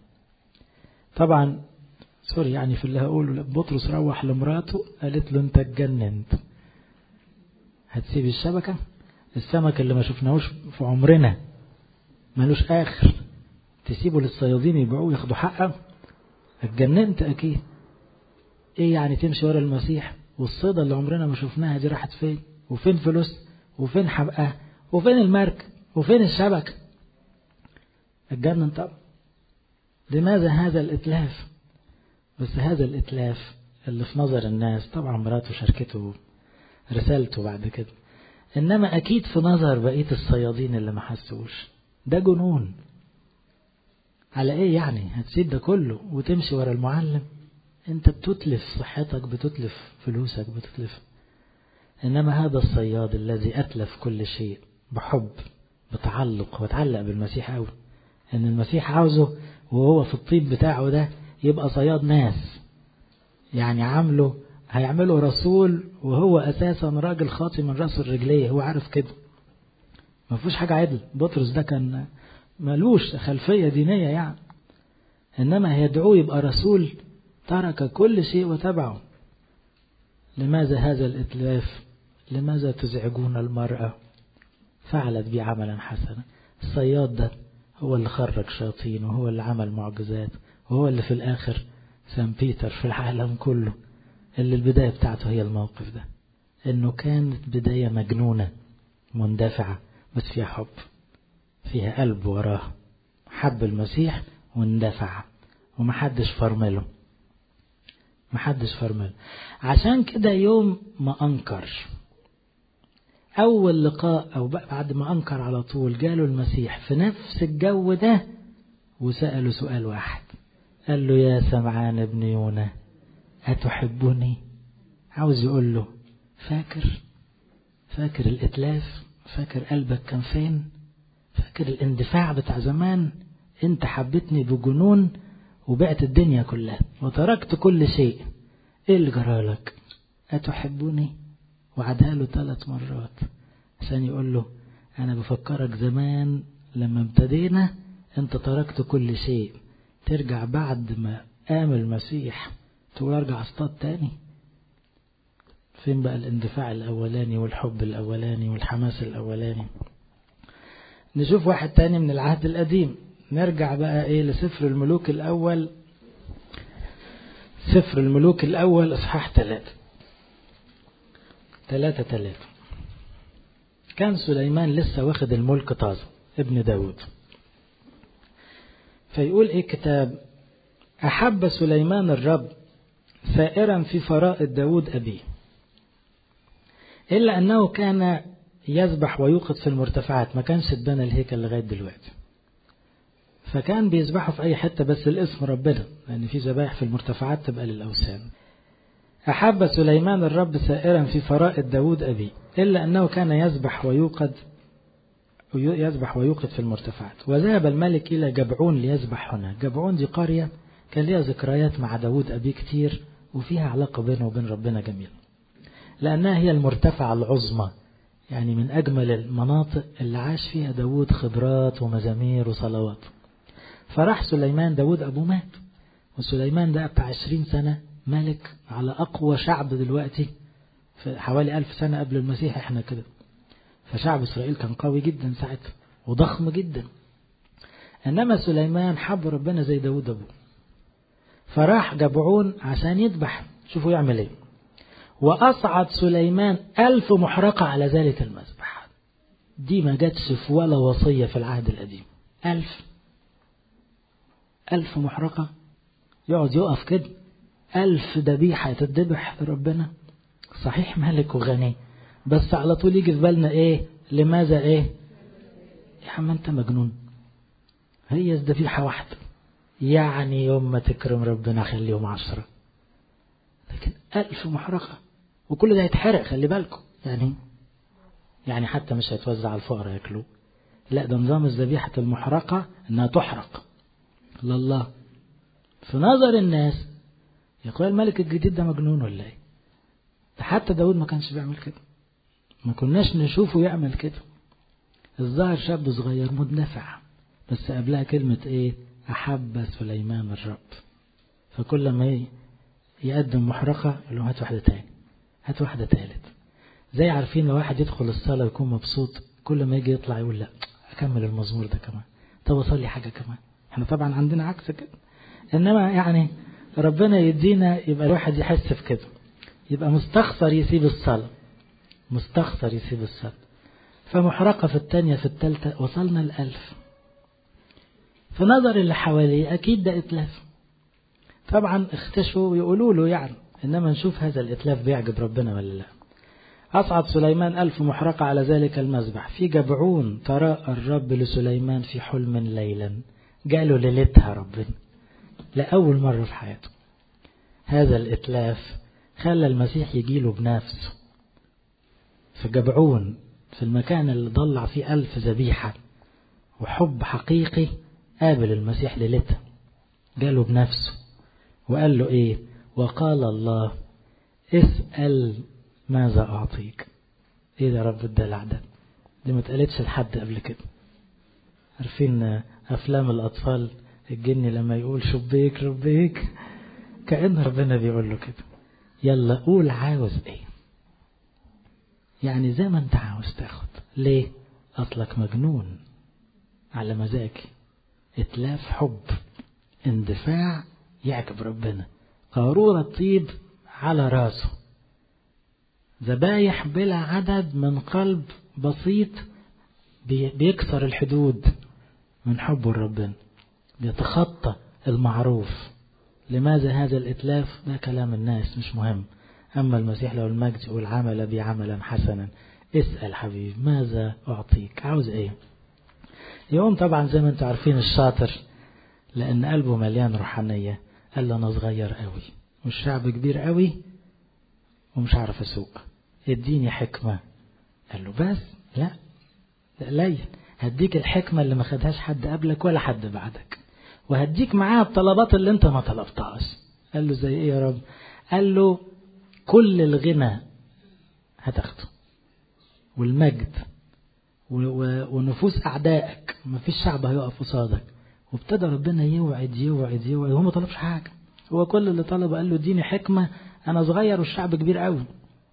طبعا سوري يعني في اللي هقوله بطرس روح لمراته قالت له انت اتجننت هتسيب الشبكة السمك اللي ما شفناهوش في عمرنا ملوش آخر تسيبه للصيادين يبيعوه ياخدوا حقه اتجننت أكيد ايه يعني تمشي ورا المسيح والصيدة اللي عمرنا ما شفناها دي راحت فين وفين فلوس وفين حبقها وفين المركب وفين الشبكة اتجنن طبعا لماذا هذا الإتلاف بس هذا الإتلاف اللي في نظر الناس طبعا مراته شاركته رسالته بعد كده إنما أكيد في نظر بقية الصيادين اللي ما حسوش ده جنون على إيه يعني هتسيب ده كله وتمشي ورا المعلم أنت بتتلف صحتك بتتلف فلوسك بتتلف إنما هذا الصياد الذي أتلف كل شيء بحب بتعلق وتعلق بالمسيح قوي ان المسيح عاوزه وهو في الطيب بتاعه ده يبقى صياد ناس يعني عامله هيعمله رسول وهو اساسا راجل خاطي من راس الرجليه هو عارف كده ما فيهوش حاجه عدل بطرس ده كان ملوش خلفيه دينيه يعني انما هيدعوه يبقى رسول ترك كل شيء وتبعه لماذا هذا الاتلاف لماذا تزعجون المراه فعلت بي عملا حسنا الصياد ده هو اللي خرج شياطين وهو اللي عمل معجزات وهو اللي في الآخر سان بيتر في العالم كله اللي البداية بتاعته هي الموقف ده انه كانت بداية مجنونة مندفعة بس فيها حب فيها قلب وراه حب المسيح واندفع ومحدش فرمله محدش فرمله عشان كده يوم ما أنكر أول لقاء أو بعد ما أنكر على طول جاله المسيح في نفس الجو ده وسأله سؤال واحد قال له يا سمعان ابن يونا أتحبني عاوز يقول له فاكر فاكر الإتلاف فاكر قلبك كان فين فاكر الاندفاع بتاع زمان انت حبيتني بجنون وبعت الدنيا كلها وتركت كل شيء ايه اللي جرالك أتحبني وعدها له ثلاث مرات عشان يقول له أنا بفكرك زمان لما ابتدينا أنت تركت كل شيء ترجع بعد ما قام المسيح تقول أرجع أصطاد تاني فين بقى الاندفاع الأولاني والحب الأولاني والحماس الأولاني نشوف واحد تاني من العهد القديم نرجع بقى إيه لسفر الملوك الأول سفر الملوك الأول إصحاح ثلاثة ثلاثة ثلاثة كان سليمان لسه واخد الملك طازة ابن داود فيقول ايه كتاب أحب سليمان الرب سائرا في فرائض داود أبيه إلا أنه كان يذبح ويوقد في المرتفعات ما كانش اتبنى الهيكل لغاية دلوقتي فكان بيذبحوا في أي حتة بس الاسم ربنا لأن في ذبائح في المرتفعات تبقى للأوثان أحب سليمان الرب سائرا في فرائض داود أبي إلا أنه كان يذبح ويوقد يذبح ويوقد في المرتفعات وذهب الملك إلى جبعون ليذبح هنا جبعون دي قرية كان ليها ذكريات مع داود أبي كتير وفيها علاقة بينه وبين ربنا جميلة لأنها هي المرتفعة العظمى يعني من أجمل المناطق اللي عاش فيها داود خبرات ومزامير وصلوات فراح سليمان داود أبوه مات وسليمان ده بتاع عشرين سنة ملك على أقوى شعب دلوقتي في حوالي ألف سنة قبل المسيح احنا كده فشعب إسرائيل كان قوي جدا ساعتها وضخم جدا إنما سليمان حب ربنا زي داود أبوه فراح جبعون عشان يذبح شوفوا يعمل ايه وأصعد سليمان ألف محرقة على ذلك المذبح دي ما جاتش في ولا وصية في العهد القديم ألف ألف محرقة يقعد يقف كده ألف ذبيحة تذبح لربنا صحيح ملك وغني بس على طول يجي في بالنا إيه لماذا إيه يا عم أنت مجنون هي ذبيحة واحدة يعني يوم ما تكرم ربنا خليهم عشرة لكن ألف محرقة وكل ده هيتحرق خلي بالكم يعني يعني حتى مش هيتوزع على الفقراء ياكلوه لا ده نظام الذبيحة المحرقة انها تحرق لله في نظر الناس يقول الملك الجديد ده مجنون ولا ايه ده حتى داود ما كانش بيعمل كده ما كناش نشوفه يعمل كده الظاهر شاب صغير مدنفع بس قبلها كلمة ايه أحب سليمان الرب فكل ما يقدم محرقة يقول له هات واحدة تاني هات واحدة تالت زي عارفين لو واحد يدخل الصلاة ويكون مبسوط كل ما يجي يطلع يقول لا أكمل المزمور ده كمان طب أصلي حاجة كمان احنا طبعا عندنا عكس كده إنما يعني ربنا يدينا يبقى الواحد يحس في كده يبقى مستخسر يسيب الصلاة مستخسر يسيب الصلاة فمحرقة في الثانية في الثالثة وصلنا الألف في نظر اللي حواليه أكيد ده إتلاف طبعا اختشوا ويقولوا له يعني إنما نشوف هذا الإتلاف بيعجب ربنا ولا لا أصعد سليمان ألف محرقة على ذلك المذبح في جبعون تراءى الرب لسليمان في حلم ليلا جاله ليلتها ربنا لأول مرة في حياته هذا الإتلاف خلى المسيح يجيله بنفسه في جبعون في المكان اللي ضلع فيه ألف ذبيحة وحب حقيقي قابل المسيح ليلتها جاله بنفسه وقال له ايه وقال الله اسأل ماذا أعطيك ايه ده رب الدلع ده دي ما اتقالتش لحد قبل كده عارفين أفلام الأطفال الجني لما يقول شبيك ربيك كأن ربنا بيقول له كده يلا قول عاوز ايه يعني زي ما انت عاوز تاخد ليه أصلك مجنون على مزاجي اتلاف حب اندفاع يعجب ربنا قارورة طيب على راسه ذبايح بلا عدد من قلب بسيط بيكسر الحدود من حبه لربنا بيتخطى المعروف لماذا هذا الإتلاف ده كلام الناس مش مهم أما المسيح لو المجد يقول عمل بي عملا حسنا اسأل حبيبي ماذا أعطيك عاوز إيه يوم طبعا زي ما انتم عارفين الشاطر لأن قلبه مليان روحانية قال له أنا صغير قوي والشعب كبير قوي ومش عارف أسوق اديني حكمة قال له بس لا ده قليل هديك الحكمة اللي ما خدهاش حد قبلك ولا حد بعدك وهديك معاها الطلبات اللي انت ما طلبتهاش قال له زي ايه يا رب قال له كل الغنى هتاخده والمجد ونفوس أعدائك ما فيش شعب هيقف قصادك وابتدى ربنا يوعد يوعد يوعد وهو ما طلبش حاجة هو كل اللي طلبه قال له اديني حكمة أنا صغير والشعب كبير قوي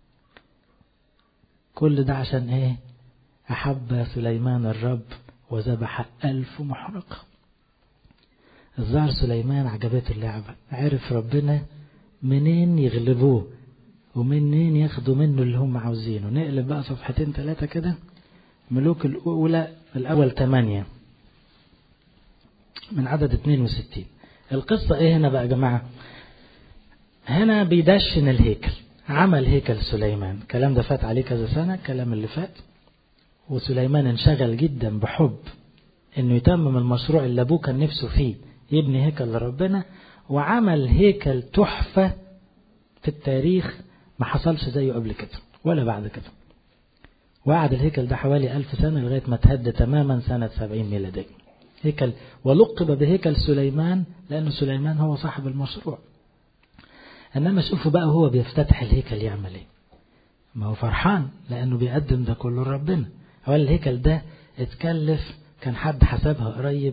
كل ده عشان ايه أحب سليمان الرب وذبح ألف محرقة الظاهر سليمان عجبته اللعبة عرف ربنا منين يغلبوه ومنين ياخدوا منه اللي هم عاوزينه نقلب بقى صفحتين ثلاثة كده ملوك الأولى الأول ثمانية من عدد 62 القصة إيه هنا بقى يا جماعة هنا بيدشن الهيكل عمل هيكل سليمان الكلام ده فات عليه كذا سنة الكلام اللي فات وسليمان انشغل جدا بحب انه يتمم المشروع اللي ابوه كان نفسه فيه يبني هيكل لربنا وعمل هيكل تحفة في التاريخ ما حصلش زيه قبل كده ولا بعد كده وقعد الهيكل ده حوالي ألف سنة لغاية ما تهد تماما سنة سبعين ميلادية هيكل ولقب بهيكل سليمان لأن سليمان هو صاحب المشروع إنما شوفوا بقى هو بيفتتح الهيكل يعمل إيه ما هو فرحان لأنه بيقدم ده كله لربنا هو الهيكل ده اتكلف كان حد حسبها قريب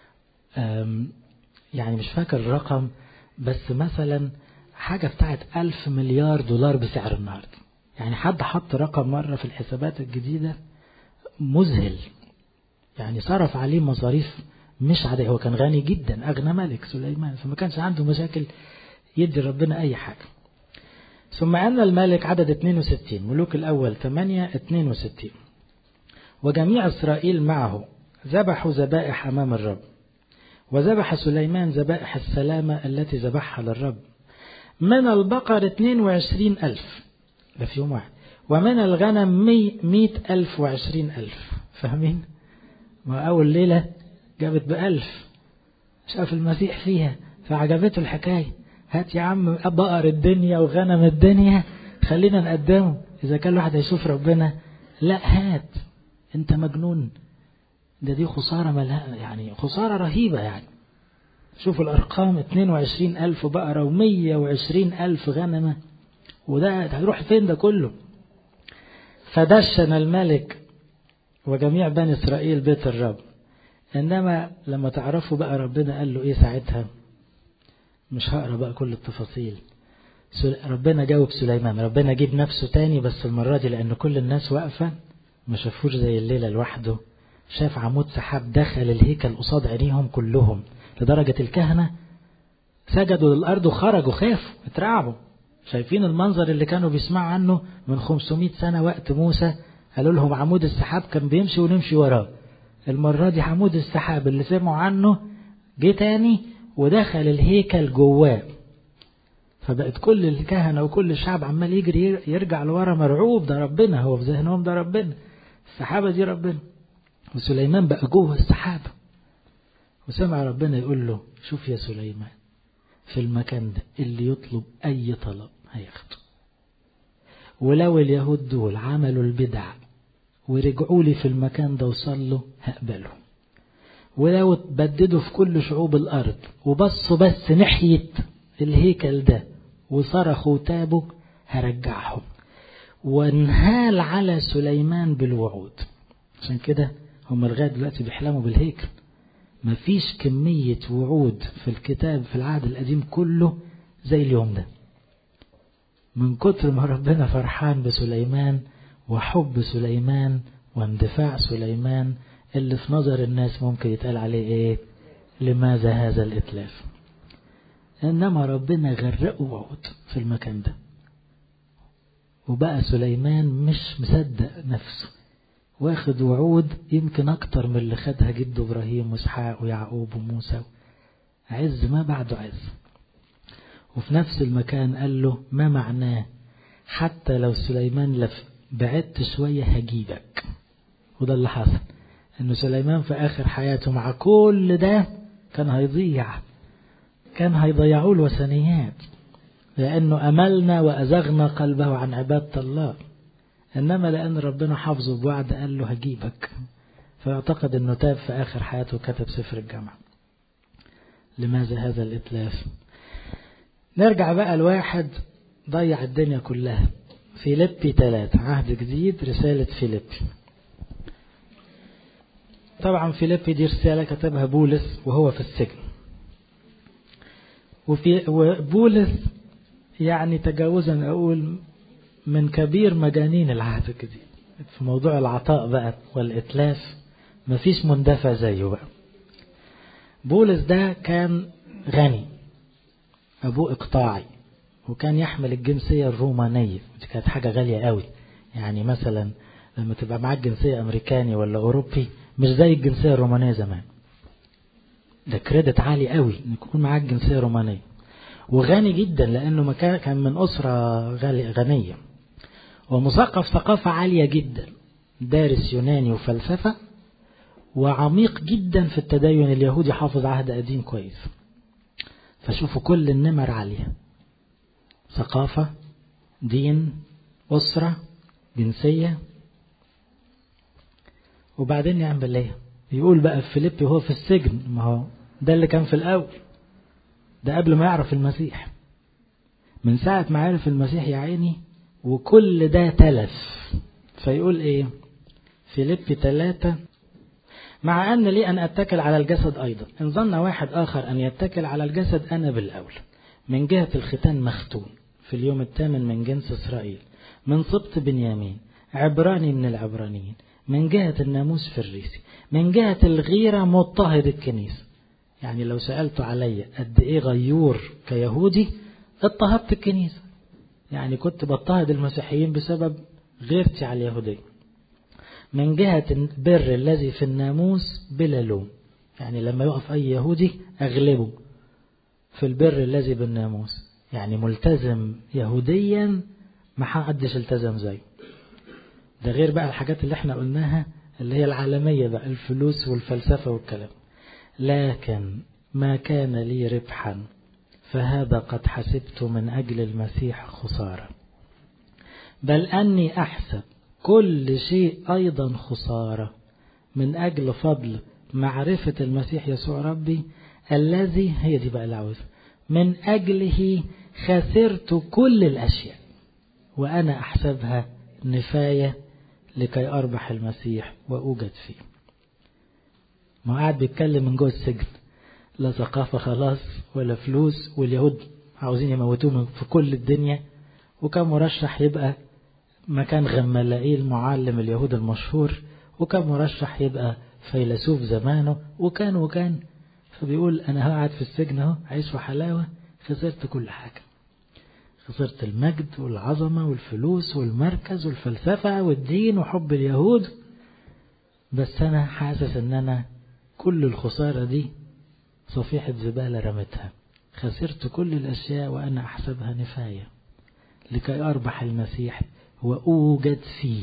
يعني مش فاكر الرقم بس مثلا حاجة بتاعت ألف مليار دولار بسعر النهاردة يعني حد حط رقم مرة في الحسابات الجديدة مذهل يعني صرف عليه مصاريف مش عادية هو كان غني جدا أغنى ملك سليمان فما كانش عنده مشاكل يدي ربنا أي حاجة ثم أن الملك عدد 62 ملوك الأول 8 62 وجميع إسرائيل معه ذبحوا ذبائح أمام الرب وذبح سليمان ذبائح السلامة التي ذبحها للرب من البقر 22 ألف ده في يوم واحد ومن الغنم 100 ألف وعشرين ألف فاهمين ما أول ليلة جابت بألف شاف المسيح فيها فعجبته الحكاية هات يا عم بقر الدنيا وغنم الدنيا خلينا نقدمه إذا كان الواحد هيشوف ربنا لا هات أنت مجنون ده دي خسارة ملها يعني خسارة رهيبة يعني شوفوا الأرقام 22 ألف بقرة و120 ألف غنمة وده هيروح فين ده كله فدشن الملك وجميع بني إسرائيل بيت الرب إنما لما تعرفوا بقى ربنا قال له إيه ساعتها مش هقرا بقى كل التفاصيل ربنا جاوب سليمان ربنا جيب نفسه تاني بس المرة دي لأن كل الناس واقفة ما شافوش زي الليلة لوحده شاف عمود سحاب دخل الهيكل قصاد عينيهم كلهم لدرجة الكهنة سجدوا للأرض وخرجوا خافوا اترعبوا شايفين المنظر اللي كانوا بيسمعوا عنه من 500 سنة وقت موسى قالوا لهم عمود السحاب كان بيمشي ونمشي وراه المرة دي عمود السحاب اللي سمعوا عنه جه تاني ودخل الهيكل جواه فبقت كل الكهنة وكل الشعب عمال يجري يرجع لورا مرعوب ده ربنا هو في ذهنهم ده ربنا السحابة دي ربنا وسليمان بقى جوه السحابة وسمع ربنا يقول له شوف يا سليمان في المكان ده اللي يطلب أي طلب هياخده ولو اليهود دول عملوا البدع ورجعوا لي في المكان ده وصلوا هقبله ولو اتبددوا في كل شعوب الأرض وبصوا بس ناحية الهيكل ده وصرخوا وتابوا هرجعهم وانهال على سليمان بالوعود عشان كده هم لغاية دلوقتي بيحلموا بالهيكل مفيش كمية وعود في الكتاب في العهد القديم كله زي اليوم ده من كتر ما ربنا فرحان بسليمان وحب سليمان واندفاع سليمان اللي في نظر الناس ممكن يتقال عليه ايه لماذا هذا الاتلاف انما ربنا غرقه وعود في المكان ده وبقى سليمان مش مصدق نفسه واخد وعود يمكن اكتر من اللي خدها جده ابراهيم واسحاق ويعقوب وموسى عز ما بعده عز وفي نفس المكان قال له ما معناه حتى لو سليمان لف بعدت شوية هجيبك وده اللي حصل انه سليمان في اخر حياته مع كل ده كان هيضيع كان هيضيعوه الوثنيات لانه املنا وازغنا قلبه عن عبادة الله انما لان ربنا حافظه بوعد قال له هجيبك فاعتقد انه تاب في اخر حياته وكتب سفر الجامعة لماذا هذا الاتلاف نرجع بقى لواحد ضيع الدنيا كلها فيليبي ثلاثة عهد جديد رسالة فيليبي طبعا فيليبي دي رسالة كتبها بولس وهو في السجن وفي وبولس يعني تجاوزا أقول من كبير مجانين العهد الجديد في موضوع العطاء بقى والإتلاف مفيش مندفع زيه بقى بولس ده كان غني أبوه إقطاعي وكان يحمل الجنسية الرومانية دي كانت حاجة غالية قوي يعني مثلا لما تبقى معاك جنسية أمريكاني ولا أوروبي مش زي الجنسية الرومانية زمان ده كريدت عالي قوي ان يكون معاك جنسية رومانية وغني جدا لأنه مكان كان من أسرة غالي غنية ومثقف ثقافة عالية جدا دارس يوناني وفلسفة وعميق جدا في التدين اليهودي حافظ عهد قديم كويس فشوفوا كل النمر عالية ثقافة دين أسرة جنسية وبعدين يعمل ايه يقول بقى في فيليبي وهو في السجن ما هو ده اللي كان في الأول ده قبل ما يعرف المسيح من ساعة ما عرف المسيح يا عيني وكل ده تلف فيقول ايه فيليب ثلاثة مع أن لي أن أتكل على الجسد أيضا إن ظن واحد آخر أن يتكل على الجسد أنا بالأولى من جهة الختان مختون في اليوم الثامن من جنس إسرائيل من سبط بنيامين عبراني من العبرانيين من جهة الناموس في الريسي من جهة الغيرة مضطهد الكنيسة يعني لو سألت علي قد إيه غيور كيهودي اضطهدت الكنيسة يعني كنت بضطهد المسيحيين بسبب غيرتي على اليهودية من جهة البر الذي في الناموس بلا لوم يعني لما يقف أي يهودي أغلبه في البر الذي بالناموس يعني ملتزم يهوديا ما حدش التزم زيه ده غير بقى الحاجات اللي احنا قلناها اللي هي العالمية بقى الفلوس والفلسفة والكلام لكن ما كان لي ربحا فهذا قد حسبت من أجل المسيح خسارة بل أني أحسب كل شيء أيضا خسارة من أجل فضل معرفة المسيح يسوع ربي الذي هي دي بقى العوز من أجله خسرت كل الأشياء وأنا أحسبها نفاية لكي أربح المسيح وأوجد فيه ما قاعد بيتكلم من جوه السجن لا ثقافة خلاص ولا فلوس واليهود عاوزين يموتوه في كل الدنيا وكان مرشح يبقى مكان غمالائيل معلم اليهود المشهور وكان مرشح يبقى فيلسوف زمانه وكان وكان فبيقول أنا قاعد في السجن أهو عايش في حلاوة خسرت كل حاجة خسرت المجد والعظمة والفلوس والمركز والفلسفة والدين وحب اليهود بس أنا حاسس أن أنا كل الخسارة دي صفيحة زبالة رمتها خسرت كل الأشياء وأنا أحسبها نفاية لكي أربح المسيح وأوجد فيه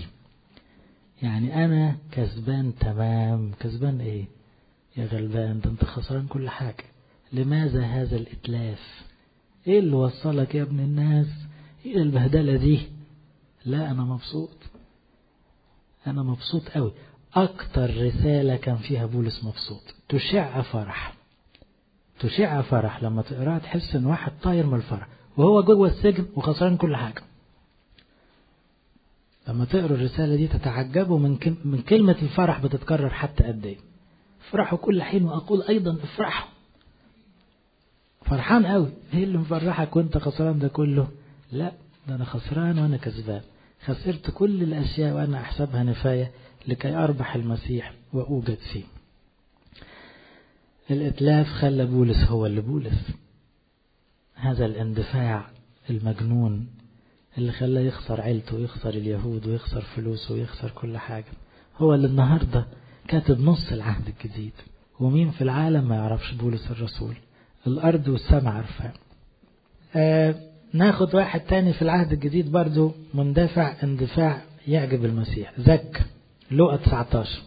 يعني أنا كسبان تمام كسبان إيه يا غلبان ده أنت خسران كل حاجة لماذا هذا الإتلاف إيه اللي وصلك يا ابن الناس إيه البهدلة دي لا أنا مبسوط أنا مبسوط قوي أكتر رسالة كان فيها بولس مبسوط تشع فرح تشع فرح لما تقراها تحس ان واحد طاير من الفرح وهو جوه السجن وخسران كل حاجة لما تقروا الرسالة دي تتعجبوا من من كلمة الفرح بتتكرر حتى قد ايه افرحوا كل حين واقول ايضا افرحوا فرحان قوي ايه اللي مفرحك وانت خسران ده كله لا ده انا خسران وانا كسبان خسرت كل الاشياء وانا احسبها نفايه لكي أربح المسيح وأوجد فيه الإتلاف خلى بولس هو اللي بولس هذا الاندفاع المجنون اللي خلاه يخسر عيلته ويخسر اليهود ويخسر فلوسه ويخسر كل حاجة هو اللي النهاردة كاتب نص العهد الجديد ومين في العالم ما يعرفش بولس الرسول الأرض والسماء عارفاه آه ناخد واحد تاني في العهد الجديد برضو مندفع اندفاع يعجب المسيح زك لقى 19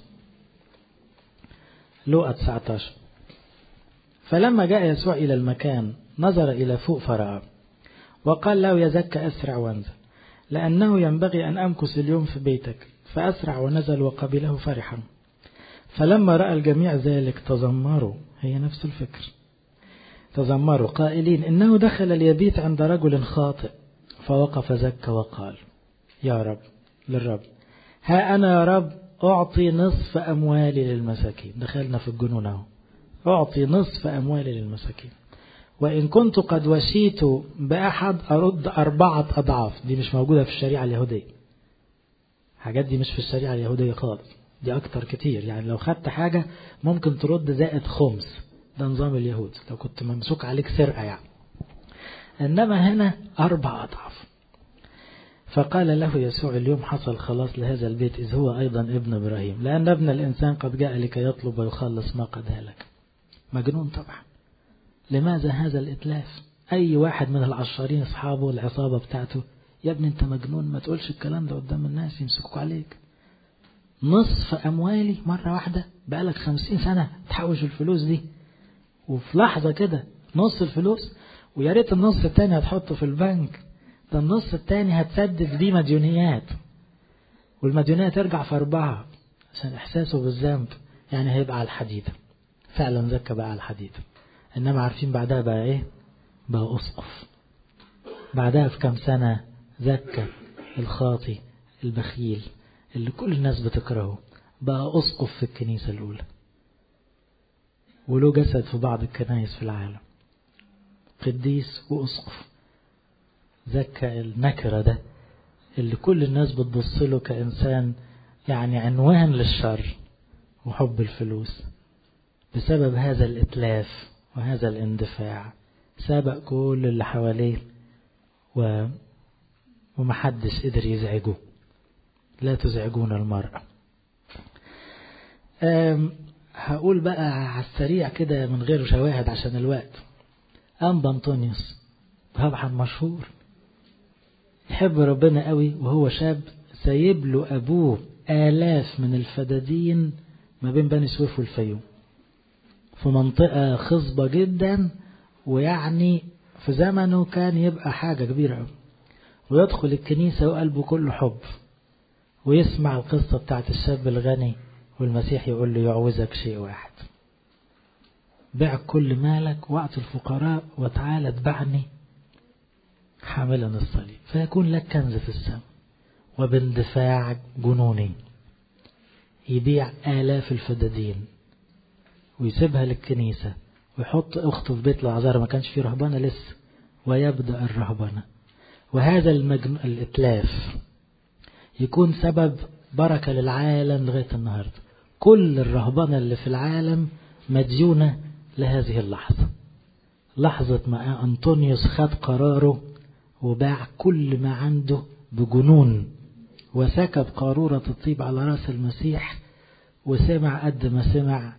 لقى 19 فلما جاء يسوع إلى المكان نظر إلى فوق فرأى وقال له يا زكى أسرع وانزل لأنه ينبغي أن أمكث اليوم في بيتك فأسرع ونزل وقبله فرحا فلما رأى الجميع ذلك تذمروا هي نفس الفكر تذمروا قائلين إنه دخل ليبيت عند رجل خاطئ فوقف زكى وقال يا رب للرب ها أنا يا رب أعطي نصف أموالي للمساكين دخلنا في الجنون اهو أعطي نصف أموالي للمساكين وإن كنت قد وشيت بأحد أرد أربعة أضعاف دي مش موجودة في الشريعة اليهودية حاجات دي مش في الشريعة اليهودية خالص دي أكتر كتير يعني لو خدت حاجة ممكن ترد زائد خمس ده نظام اليهود لو كنت ممسوك عليك سرقة يعني إنما هنا أربع أضعاف فقال له يسوع اليوم حصل خلاص لهذا البيت إذ هو أيضا ابن إبراهيم لأن ابن الإنسان قد جاء لكي يطلب ويخلص ما قد هلك مجنون طبعا لماذا هذا الإتلاف أي واحد من العشارين أصحابه العصابة بتاعته يا ابني أنت مجنون ما تقولش الكلام ده قدام الناس يمسكوك عليك نصف أموالي مرة واحدة بقالك خمسين سنة تحوش الفلوس دي وفي لحظة كده نص الفلوس ويا ريت النص التاني هتحطه في البنك ده النص التاني هتسدد دي مديونيات والمديونية ترجع في أربعة عشان إحساسه بالذنب يعني هيبقى على الحديدة فعلا زكى بقى على الحديدة إنما عارفين بعدها بقى إيه بقى أسقف بعدها في كام سنة زكى الخاطي البخيل اللي كل الناس بتكرهه بقى أسقف في الكنيسة الأولى وله جسد في بعض الكنائس في العالم قديس وأسقف زكى النكرة ده اللي كل الناس بتبص له كإنسان يعني عنوان للشر وحب الفلوس بسبب هذا الإتلاف وهذا الاندفاع سابق كل اللي حواليه و... ومحدش قدر يزعجه لا تزعجون المرأة هقول بقى على السريع كده من غير شواهد عشان الوقت أنبا أنطونيوس طبعا مشهور يحب ربنا قوي وهو شاب سايب له أبوه آلاف من الفدادين ما بين بني سويف والفيوم في منطقة خصبة جدا ويعني في زمنه كان يبقى حاجة كبيرة قوي ويدخل الكنيسة وقلبه كله حب ويسمع القصة بتاعت الشاب الغني والمسيح يقول له يعوزك شيء واحد بيع كل مالك واعط الفقراء وتعالى اتبعني حاملا الصليب فيكون لك كنز في السماء وباندفاع جنوني يبيع آلاف الفدادين ويسيبها للكنيسة ويحط أخته في بيت العذارى ما كانش فيه رهبانة لسه ويبدأ الرهبنة وهذا المجن... الإتلاف يكون سبب بركة للعالم لغاية النهاردة كل الرهبنة اللي في العالم مديونة لهذه اللحظة لحظة ما أنطونيوس خد قراره وباع كل ما عنده بجنون وسكب قارورة الطيب على رأس المسيح وسمع قد ما سمع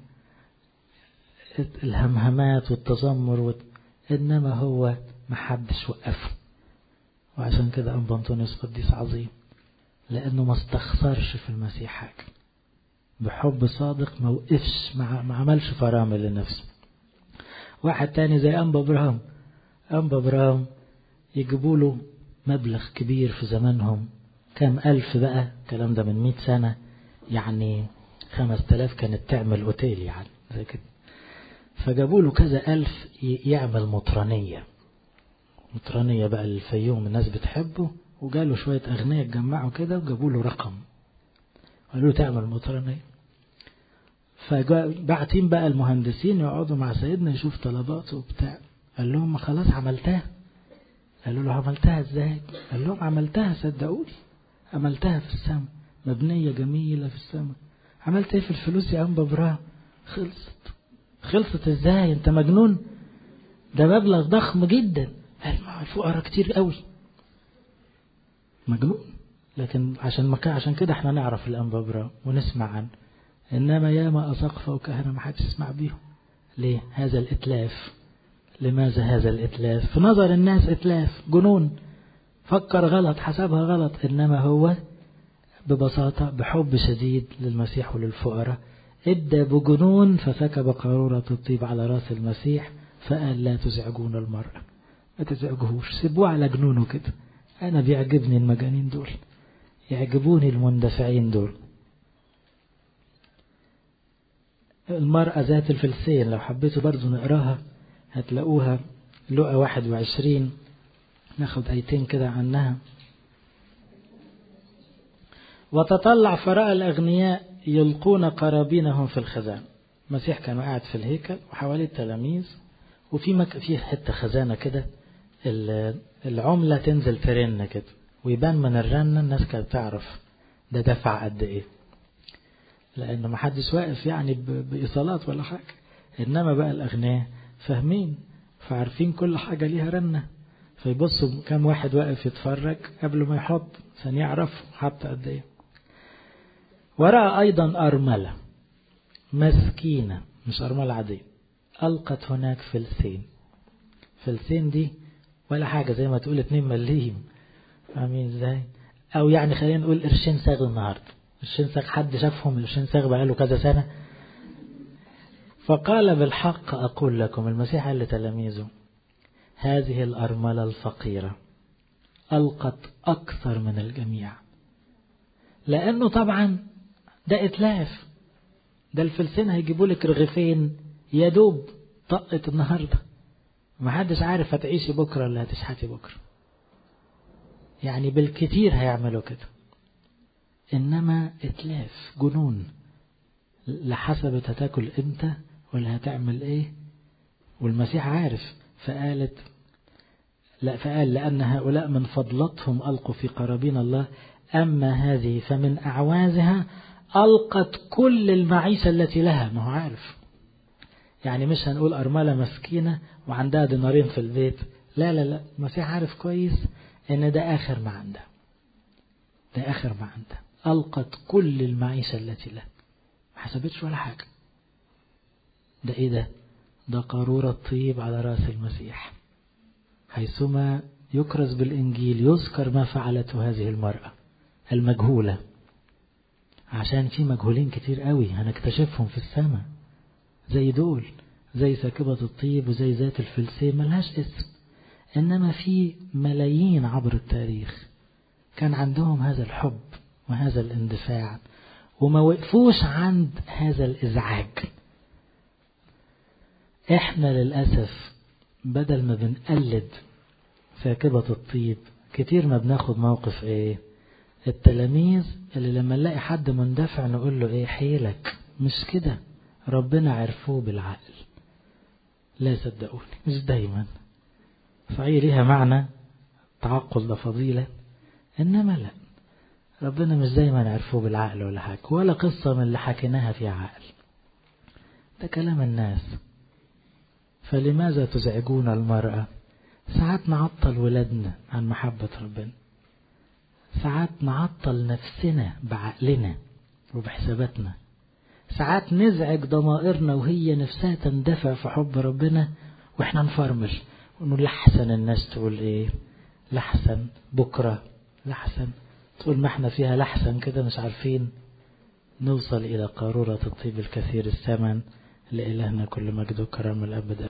الهمهمات والتذمر وت... إنما هو محدش وقفه وعشان كده أنبا أنطونيوس قديس عظيم لأنه ما استخسرش في المسيح حاجة بحب صادق ما وقفش ما عملش فرامل لنفسه واحد تاني زي أنبا إبراهيم أنبا إبراهيم يجيبوا له مبلغ كبير في زمانهم كام ألف بقى الكلام ده من مئة سنة يعني خمس تلاف كانت تعمل أوتيل يعني زي كده فجابوا له كذا ألف يعمل مطرانية مطرانية بقى الفيوم الناس بتحبه وجاله شوية أغنياء اتجمعوا كده وجابوا له رقم قالوا له تعمل مطرانية فبعتين بقى المهندسين يقعدوا مع سيدنا يشوف طلباته وبتاع قال لهم خلاص عملتها قالوا له عملتها ازاي قال لهم عملتها صدقوني عملتها في السماء مبنية جميلة في السماء عملت ايه في الفلوس يا أنبا براه خلصت خلصت ازاي انت مجنون ده مبلغ ضخم جدا قال ما الفقراء كتير قوي مجنون لكن عشان ما عشان كده احنا نعرف الأنبابرا ونسمع عنه إنما ياما أساقفة وكهنة ما حدش يسمع بيهم ليه هذا الإتلاف لماذا هذا الإتلاف في نظر الناس إتلاف جنون فكر غلط حسبها غلط إنما هو ببساطة بحب شديد للمسيح وللفقراء ادى بجنون فسكب قارورة الطيب على راس المسيح فقال لا تزعجون المرأة ما تزعجوهوش سيبوه على جنونه كده أنا بيعجبني المجانين دول يعجبوني المندفعين دول المرأة ذات الفلسين لو حبيتوا برضو نقراها هتلاقوها لقى واحد وعشرين ناخد ايتين كده عنها وتطلع فرأى الأغنياء يلقون قرابينهم في الخزان المسيح كان قاعد في الهيكل وحواليه التلاميذ وفي مك... في حتة خزانة كده العملة تنزل ترن كده ويبان من الرنة الناس كانت تعرف ده دفع قد ايه لأنه ما حدش واقف يعني بإيصالات ولا حاجة إنما بقى الأغنياء فاهمين فعارفين كل حاجة ليها رنة فيبصوا كم واحد واقف يتفرج قبل ما يحط عشان يعرف حط قد ايه ورأى أيضا أرملة مسكينة مش أرملة عادية ألقت هناك فلسين فلسين دي ولا حاجة زي ما تقول اتنين مليم فاهمين ازاي او يعني خلينا نقول قرشين ساغ النهاردة قرشين ساغ حد شافهم القرشين ساغ بقاله كذا سنة فقال بالحق أقول لكم المسيح قال لتلاميذه هذه الأرملة الفقيرة ألقت أكثر من الجميع لأنه طبعا ده إتلاف ده الفلسين هيجيبوا لك رغيفين يا دوب طقت النهارده ما حدش عارف هتعيشي بكرة ولا هتشحتي بكرة يعني بالكتير هيعملوا كده إنما إتلاف جنون لحسبت هتاكل إمتى ولا هتعمل إيه والمسيح عارف فقالت لا فقال لأن هؤلاء من فضلتهم ألقوا في قرابين الله أما هذه فمن أعوازها ألقت كل المعيشة التي لها ما هو عارف يعني مش هنقول أرملة مسكينة وعندها دينارين في البيت لا لا لا المسيح عارف كويس إن ده آخر ما عندها ده آخر ما عندها ألقت كل المعيشة التي لها ما حسبتش ولا حاجة ده إيه ده ده قارورة طيب على رأس المسيح حيثما يكرز بالإنجيل يذكر ما فعلته هذه المرأة المجهولة عشان في مجهولين كتير قوي هنكتشفهم في السماء زي دول زي ساكبة الطيب وزي ذات الفلسين ملهاش اسم إنما في ملايين عبر التاريخ كان عندهم هذا الحب وهذا الاندفاع وما وقفوش عند هذا الإزعاج إحنا للأسف بدل ما بنقلد ساكبة الطيب كتير ما بناخد موقف إيه التلاميذ اللي لما نلاقي حد مندفع نقول له إيه حيلك مش كده ربنا عرفوه بالعقل لا صدقوني مش دايما صحيح ليها معنى تعقل ده فضيلة إنما لا ربنا مش دايما عرفوه بالعقل ولا حاجة ولا قصة من اللي حكيناها فيها عقل ده كلام الناس فلماذا تزعجون المرأة ساعات نعطل ولادنا عن محبة ربنا ساعات نعطل نفسنا بعقلنا وبحساباتنا ساعات نزعج ضمائرنا وهي نفسها تندفع في حب ربنا واحنا نفرمل ونقول لحسن الناس تقول ايه لحسن بكرة لحسن تقول ما احنا فيها لحسن كده مش عارفين نوصل إلى قارورة الطيب الكثير الثمن لإلهنا كل مجد وكرم الأبد